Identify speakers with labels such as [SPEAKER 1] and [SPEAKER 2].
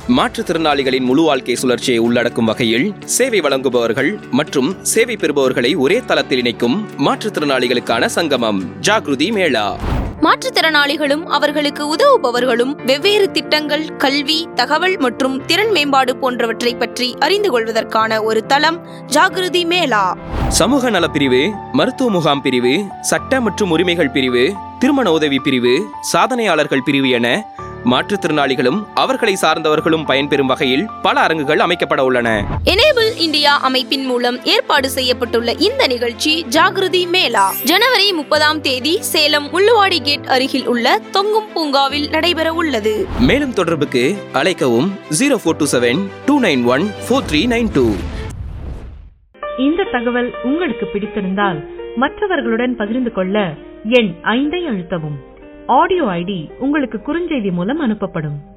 [SPEAKER 1] மாற்றுத்திறனாளிகளின் முழு வாழ்க்கை சுழற்சியை உள்ளடக்கும் வகையில் சேவை வழங்குபவர்கள் மற்றும் சேவை பெறுபவர்களை ஒரே தளத்தில் இணைக்கும் மாற்றுத்திறனாளிகளுக்கான சங்கமம் ஜாக்ருதி மேளா
[SPEAKER 2] மாற்றுத்திறனாளிகளும் அவர்களுக்கு உதவுபவர்களும் வெவ்வேறு திட்டங்கள் கல்வி தகவல் மற்றும் திறன் மேம்பாடு போன்றவற்றை பற்றி அறிந்து கொள்வதற்கான ஒரு தளம் ஜாகிருதி மேளா
[SPEAKER 1] சமூக நலப்பிரிவு மருத்துவ முகாம் பிரிவு சட்ட மற்றும் உரிமைகள் பிரிவு திருமண உதவி பிரிவு சாதனையாளர்கள் பிரிவு என மாற்றுத்திறனாளிகளும் அவர்களை சார்ந்தவர்களும் பயன்பெறும் வகையில் பல அரங்குகள் அமைக்கப்பட உள்ளன
[SPEAKER 2] எனேபிள் இந்தியா அமைப்பின் மூலம் ஏற்பாடு செய்யப்பட்டுள்ள இந்த நிகழ்ச்சி ஜாகிருதி மேளா ஜனவரி முப்பதாம் தேதி சேலம் முள்ளுவாடி கேட் அருகில் உள்ள தொங்கும் பூங்காவில் நடைபெற உள்ளது
[SPEAKER 1] மேலும் தொடர்புக்கு அழைக்கவும் zero four two seven two nine one four three nine two
[SPEAKER 3] இந்த தகவல் உங்களுக்கு பிடித்திருந்தால் மற்றவர்களுடன் பகிர்ந்து கொள்ள எண் ஐந்தை அழுத்தவும் ஆடியோ ஐடி உங்களுக்கு குறுஞ்செய்தி மூலம் அனுப்பப்படும்